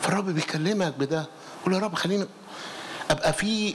فالرب بيكلمك بده قول يا رب خليني ابقى في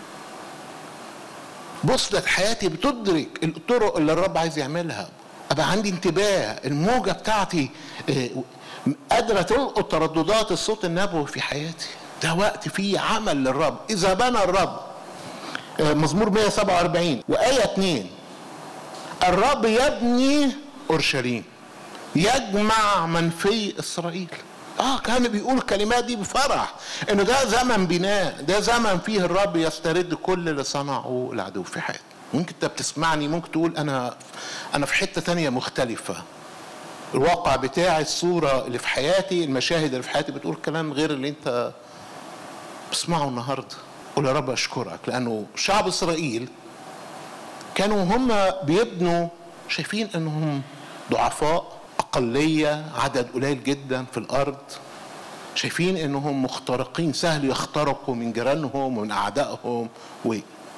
بوصلة حياتي بتدرك الطرق اللي الرب عايز يعملها ابقى عندي انتباه الموجة بتاعتي آه، قادرة تلقط ترددات الصوت النبوي في حياتي ده وقت فيه عمل للرب اذا بنى الرب آه، مزمور 147 وآية 2 الرب يبني اورشليم يجمع من في اسرائيل اه كان بيقول الكلمات دي بفرح انه ده زمن بناء ده زمن فيه الرب يسترد كل اللي صنعه العدو في حياتي ممكن انت بتسمعني ممكن تقول انا انا في حته تانية مختلفه الواقع بتاعي الصوره اللي في حياتي المشاهد اللي في حياتي بتقول كلام غير اللي انت بتسمعه النهارده قول يا رب اشكرك لانه شعب اسرائيل كانوا هم بيبنوا شايفين انهم ضعفاء اقليه عدد قليل جدا في الارض شايفين انهم مخترقين سهل يخترقوا من جيرانهم ومن اعدائهم و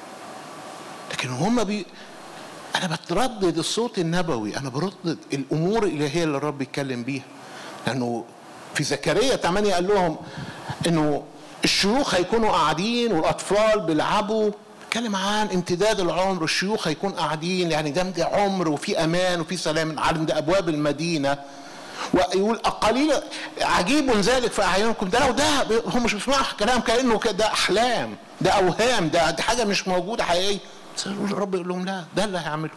لكن هم بي انا بتردد الصوت النبوي انا بردد الامور الالهيه اللي الرب بيتكلم بيها لانه في زكريا 8 قال لهم انه الشيوخ هيكونوا قاعدين والاطفال بيلعبوا بيتكلم عن امتداد العمر الشيوخ هيكون قاعدين يعني ده ده عمر وفي امان وفي سلام عند ابواب المدينه ويقول قليل عجيب ذلك في اعينكم ده لو ده هم مش بيسمعوا كلام كانه كده ده احلام ده اوهام ده دي حاجه مش موجوده حقيقيه بس الرب يقول لهم لا ده اللي هيعمله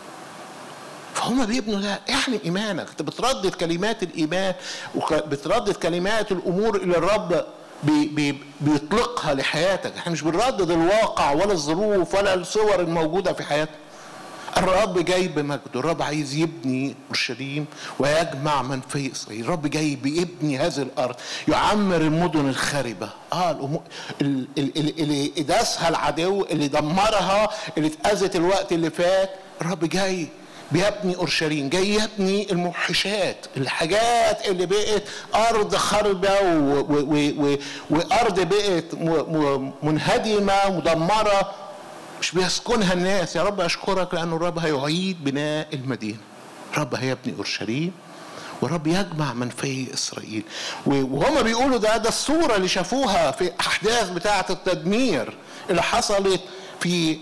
فهم بيبنوا ده احنا ايمانك انت بتردد كلمات الايمان وبتردد كلمات الامور اللي الرب بي بي بيطلقها لحياتك احنا مش بنردد الواقع ولا الظروف ولا الصور الموجوده في حياتك الرب جاي بمجده الرب عايز يبني اورشليم ويجمع من في اسرائيل الرب جاي بيبني هذه الارض يعمر المدن الخاربه اه الأمور ال- ال- ال- اللي داسها العدو اللي دمرها اللي اتاذت الوقت اللي فات الرب جاي بيبني اورشليم جاي يبني الموحشات الحاجات اللي بقت ارض خربه و- و- و- و- وارض بقت م- م- منهدمه مدمره مش بيسكنها الناس يا رب اشكرك لانه الرب هيعيد بناء المدينه الرب هيبني اورشليم والرب يجمع من في اسرائيل وهم بيقولوا ده ده الصوره اللي شافوها في احداث بتاعه التدمير اللي حصلت في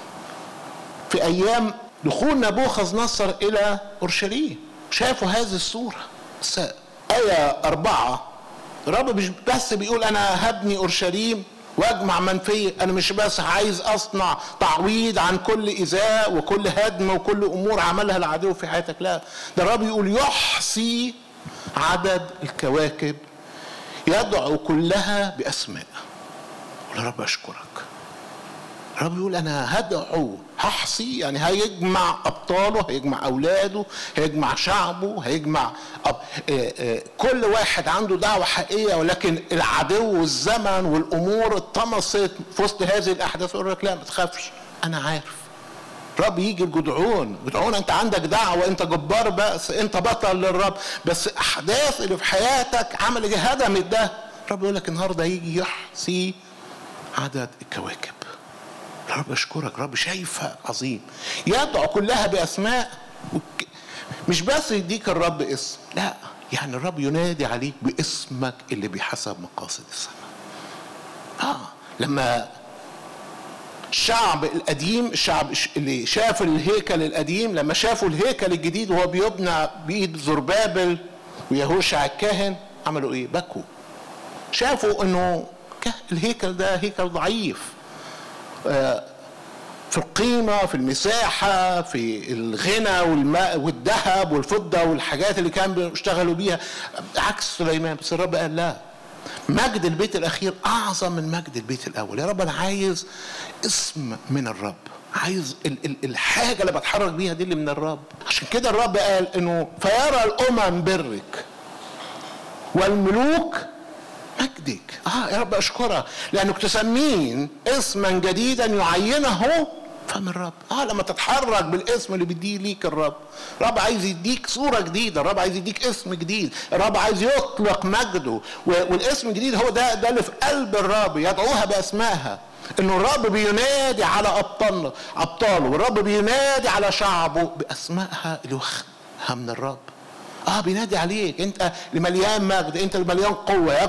في ايام دخول نبوخذ نصر الى اورشليم شافوا هذه الصوره بس ايه اربعه الرب مش بس بيقول انا هبني اورشليم واجمع من فيه انا مش بس عايز اصنع تعويض عن كل ايذاء وكل هدم وكل امور عملها العدو في حياتك لا ده الرب يقول يحصي عدد الكواكب يدعو كلها باسماء يا رب اشكرك الرب يقول انا هدعو هحصي يعني هيجمع ابطاله هيجمع اولاده هيجمع شعبه هيجمع أب... آه آه كل واحد عنده دعوه حقيقيه ولكن العدو والزمن والامور اتطمست في وسط هذه الاحداث يقول لك لا ما تخافش انا عارف الرب يجي الجدعون جدعون انت عندك دعوه انت جبار بس انت بطل للرب بس احداث اللي في حياتك عمل هدمت ده الرب يقول لك النهارده هيجي يحصي عدد الكواكب رب اشكرك رب شايفها عظيم يدعو كلها باسماء مش بس يديك الرب اسم لا يعني الرب ينادي عليك باسمك اللي بحسب مقاصد السماء اه لما الشعب القديم الشعب اللي شاف الهيكل القديم لما شافوا الهيكل الجديد وهو بيبنى بايد زربابل ويهوشع الكاهن عملوا ايه بكوا شافوا انه الهيكل ده هيكل ضعيف في القيمة في المساحة في الغنى والماء والذهب والفضة والحاجات اللي كانوا بيشتغلوا بيها عكس سليمان بس الرب قال لا مجد البيت الأخير أعظم من مجد البيت الأول يا رب أنا عايز اسم من الرب عايز ال- ال- الحاجة اللي بتحرك بيها دي اللي من الرب عشان كده الرب قال إنه فيرى الأمم برك والملوك مجدك اه يا رب اشكرك لانك تسمين اسما جديدا يعينه فم الرب اه لما تتحرك بالاسم اللي بيديه ليك الرب الرب عايز يديك صورة جديدة الرب عايز يديك اسم جديد الرب عايز يطلق مجده والاسم الجديد هو ده ده اللي في قلب الرب يدعوها باسمائها انه الرب بينادي على ابطالنا ابطاله والرب بينادي على شعبه باسمائها اللي واخدها من الرب اه بينادي عليك انت اللي مليان مجد انت اللي مليان قوه